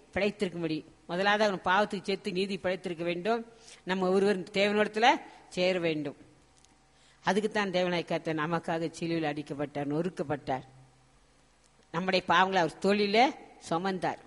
பிழைத்திருக்கும்படி முதலாவது அவன் பாவத்துக்கு சேர்த்து நீதி பிழைத்திருக்க வேண்டும் நம்ம ஒருவர் தேவனிடத்துல சேர வேண்டும் அதுக்குத்தான் தேவனாய் கர்த்தர் நமக்காக சிலுவையில் அடிக்கப்பட்டார் நொறுக்கப்பட்டார் நம்முடைய பாவங்களை அவர் தோளில சுமந்தார்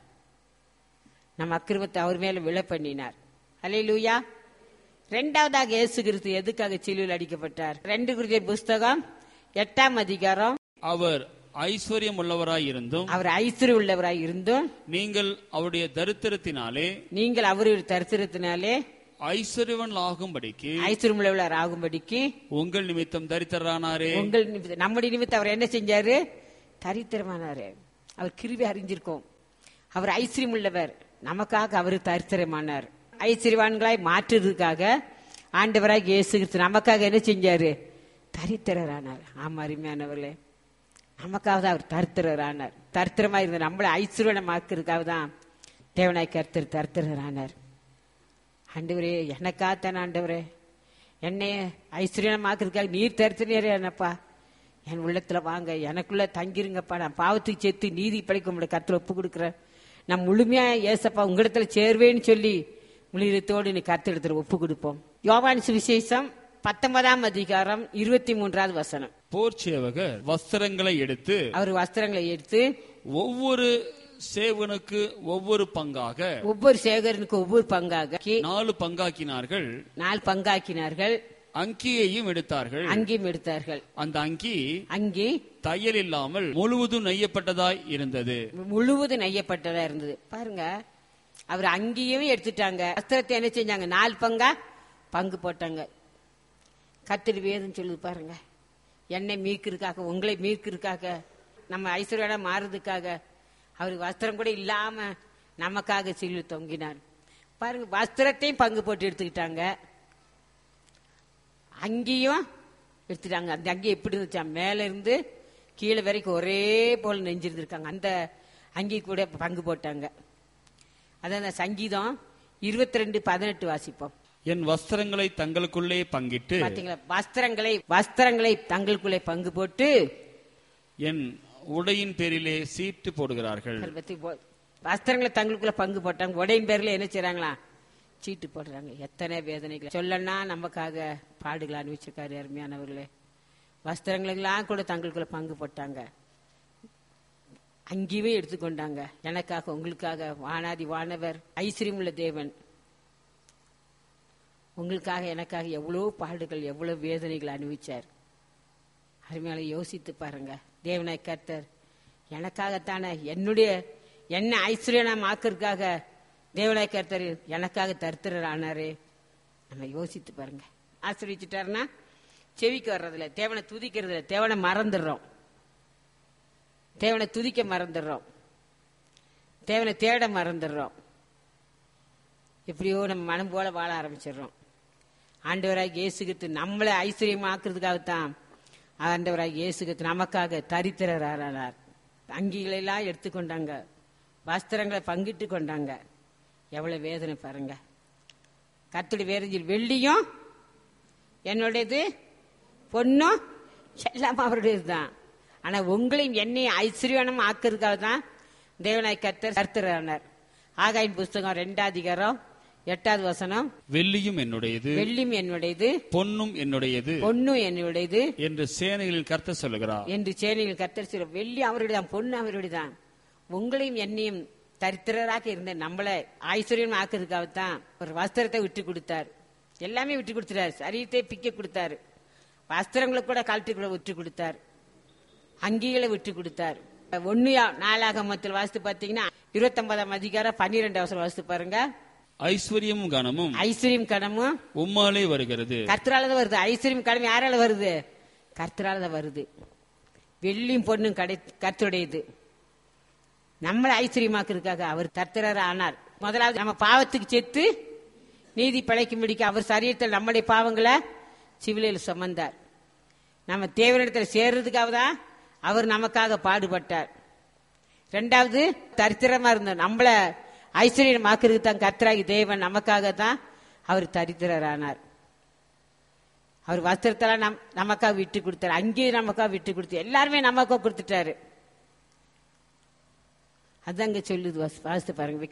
நம்ம அக்கிரமத்தை அவர் மேல விழ பண்ணினார் அலே லூயா ரெண்டாவதாக இயேசு கிறிஸ்து எதுக்காக சிலுவையில் அடிக்கப்பட்டார் ரெண்டு குறித்த புஸ்தகம் எட்டாம் அதிகாரம் அவர் ஐஸ்வர்யம் உள்ளவராய் இருந்தும் அவர் ஐஸ்வர்யம் உள்ளவராய் இருந்தும் நீங்கள் அவருடைய தரித்திரத்தினாலே நீங்கள் அவருடைய தரித்திரத்தினாலே ஐஸ்வர்யவன் ஆகும்படிக்கு ஐஸ்வர்யம் உள்ளவர் ஆகும்படிக்கு உங்கள் நிமித்தம் தரித்திரரானாரே உங்கள் நிமித்த- நம்முடைய நிமித்தம் அவர் என்ன செஞ்சாரு தரித்திரமானாரு அவர் கிருவி அறிஞ்சிருக்கோம் அவர் ஐஸ்வர்யம் உள்ளவர் நமக்காக அவர் தரித்திரமானார் ஐஸ்வர்யவான்களாய் மாற்றுறதுக்காக ஆண்டவராக இயேசு கிறிஸ்து நமக்காக என்ன செஞ்சாரு தரித்திரரானார் ஆமா அருமையானவர்களே நமக்காக தான் அவர் தரித்திரரானார் தரித்திரமா இருந்த நம்மளை ஐஸ்வர்யமாக்குறதுக்காக தான் தேவனாய் கருத்தர் தரித்திரரானார் ஆண்டவரே எனக்காத்தான் ஆண்டவரே என்னை ஐஸ்வர்யமாக்குறதுக்காக நீர் தரித்திரே என்னப்பா என் உள்ளத்துல வாங்க எனக்குள்ள தங்கிருங்கப்பா நான் பாவத்துக்கு சேர்த்து நீதி படைக்க உங்களுடைய கருத்துல ஒப்பு கொடுக்குறேன் நான் முழுமையா ஏசப்பா உங்களிடத்துல சேர்வேன்னு சொல்லி முழுத்தோடு நீ கருத்து ஒப்பு கொடுப்போம் யோவான் சுவிசேஷம் பத்தொன்பதாம் அதிகாரம் இருபத்தி மூன்றாவது வசனம் போர் சேவகர் வஸ்திரங்களை எடுத்து அவர் வஸ்திரங்களை எடுத்து ஒவ்வொரு சேவனுக்கு ஒவ்வொரு பங்காக ஒவ்வொரு சேகரனுக்கு ஒவ்வொரு பங்காக நாலு பங்காக்கினார்கள் நாலு பங்காக்கினார்கள் அங்கியையும் எடுத்தார்கள் அங்கேயும் எடுத்தார்கள் அந்த அங்கி அங்கே தையல் இல்லாமல் முழுவதும் நெய்யப்பட்டதாய் இருந்தது முழுவதும் நெய்யப்பட்டதா இருந்தது பாருங்க அவர் அங்கேயும் எடுத்துட்டாங்க வஸ்திரத்தை என்ன செஞ்சாங்க நாலு பங்கா பங்கு போட்டாங்க கத்திரி வேதம் சொல்லுது பாருங்க என்னை மீட்கிறதுக்காக உங்களை மீட்கிறதுக்காக நம்ம ஐஸ்வர்யோட மாறுறதுக்காக அவர் வஸ்திரம் கூட இல்லாம நமக்காக சில்லு தொங்கினார் பாருங்க வஸ்திரத்தையும் பங்கு போட்டு எடுத்துக்கிட்டாங்க அங்கேயும் எடுத்துட்டாங்க அந்த அங்கே எப்படி இருந்துச்சா மேல இருந்து கீழே வரைக்கும் ஒரே போல் நெஞ்சிருந்திருக்காங்க அந்த அங்கி கூட பங்கு போட்டாங்க அதான் அந்த சங்கீதம் இருபத்தி ரெண்டு பதினெட்டு வாசிப்போம் என் வஸ்திரங்களை தங்களுக்குள்ளே பங்கிட்டு பாத்தீங்களா வஸ்திரங்களை வஸ்திரங்களை தங்களுக்குள்ளே பங்கு போட்டு என் உடையின் பேரிலே சீட்டு போடுகிறார்கள் பத்தி போ- வஸ்திரங்களை தங்களுக்குள்ள பங்கு போட்டாங்க உடையின் பேர்ல என்ன செய்றாங்களா சீட்டு போடுறாங்க எத்தனை வேதனைகள் சொல்லனா நமக்காக பாடுகள் அனுபவிச்சிருக்காரு அருமையானவர்களே வஸ்திரங்களெல்லாம் கூட தங்களுக்குள்ள பங்கு போட்டாங்க அங்கேயுமே எடுத்துக்கொண்டாங்க எனக்காக உங்களுக்காக வானாதி வானவர் ஐஸ்வர்யமுள்ள தேவன் உங்களுக்காக எனக்காக எவ்வளோ பாடுகள் எவ்வளோ வேதனைகள் அனுபவிச்சார் அருமையால யோசித்து பாருங்க தேவனாய் கர்த்தர் எனக்காகத்தானே என்னுடைய என்ன ஐஸ்வர்யனம் ஆக்கிறதுக்காக தேவனாய் கர்த்தர் எனக்காக தருத்திரர் ஆனாரு நம்ம யோசித்து பாருங்க ஆசிரியச்சிட்டாருன்னா செவிக்கு வர்றதில்ல தேவனை துதிக்கிறதுல தேவனை மறந்துடுறோம் தேவனை துதிக்க மறந்துடுறோம் தேவனை தேட மறந்துடுறோம் எப்படியோ நம்ம மனம் போல வாழ ஆரம்பிச்சிடுறோம் ஆண்டவராக இயேசுகித்து நம்மளை ஐஸ்வர்யமாக்குறதுக்காகத்தான் ஆண்டவராக இயேசுகித்து நமக்காக தரித்திரரானார் அங்கிகளெல்லாம் எடுத்துக்கொண்டாங்க வஸ்திரங்களை பங்கிட்டு கொண்டாங்க எவ்வளவு வேதனை பாருங்க கத்துடி வேதஞ்சில் வெள்ளியும் என்னுடையது பொண்ணும் எல்லாம் அவருடையது தான் ஆனா உங்களையும் என்னையும் ஐஸ்வர்யனம் ஆக்குறதுக்காக தான் தேவனாய் கர்த்தர் கர்த்தரானார் ஆகாயின் புஸ்தகம் ரெண்டாம் அதிகாரம் எட்டாவது வசனம் வெள்ளியும் என்னுடையது வெள்ளியும் என்னுடையது பொன்னும் என்னுடையது பொண்ணும் என்னுடையது என்று சேனைகளில் கர்த்தர் சொல்லுகிறார் என்று சேனையில் கர்த்தர் சொல்ல வெள்ளி அவருடையதான் பொண்ணு அவருடையதான் உங்களையும் என்னையும் தரித்திரராக இருந்த நம்மளை ஐஸ்வர்யம் ஆக்குறதுக்காகத்தான் ஒரு வஸ்திரத்தை விட்டு கொடுத்தார் எல்லாமே விட்டு கொடுத்துட்டாரு சரீரத்தை பிக்க கொடுத்தாரு வஸ்திரங்களை கூட கழட்டி விட்டு கொடுத்தார் அங்கிகளை விட்டு கொடுத்தார் ஒன்னு நாளாகமத்தில் வாசித்து பாத்தீங்கன்னா இருபத்தொன்பதாம் அதிகாரம் பன்னிரெண்டு அவசரம் வாசித்து பாருங்க ஐஸ்வர்யமும் கனமும் ஐஸ்வர்யம் கடமும் உம்மாலே வருகிறது கர்த்தரால தான் வருது ஐஸ்வர்யம் கடமை யாரால வருது கர்த்தரால தான் வருது வெள்ளியும் பொண்ணும் கடை கர்த்தருடையது நம்மளை ஐஸ்வர்யமாக்குறதுக்காக அவர் கர்த்தரர் ஆனார் முதலாவது நம்ம பாவத்துக்கு செத்து நீதி பிழைக்கும்படிக்கு அவர் சரீரத்தில் நம்முடைய பாவங்களை சிவிலையில் சுமந்தார் நம்ம தேவனிடத்தில் சேர்றதுக்காக தான் அவர் நமக்காக பாடுபட்டார் ரெண்டாவது தரித்திரமா இருந்த நம்மள ஐஸ்வர்யமாக்குறதுக்கு தான் கர்த்தராகி தேவன் நமக்காக தான் அவர் தரித்திரரானார் அவர் வஸ்திரத்தெல்லாம் நம் நமக்காக விட்டு கொடுத்தாரு அங்கேயும் நமக்காக விட்டு கொடுத்து எல்லாருமே நமக்காக கொடுத்துட்டாரு அதாங்க சொல்லுது வாசி- வாசித்து பாருங்க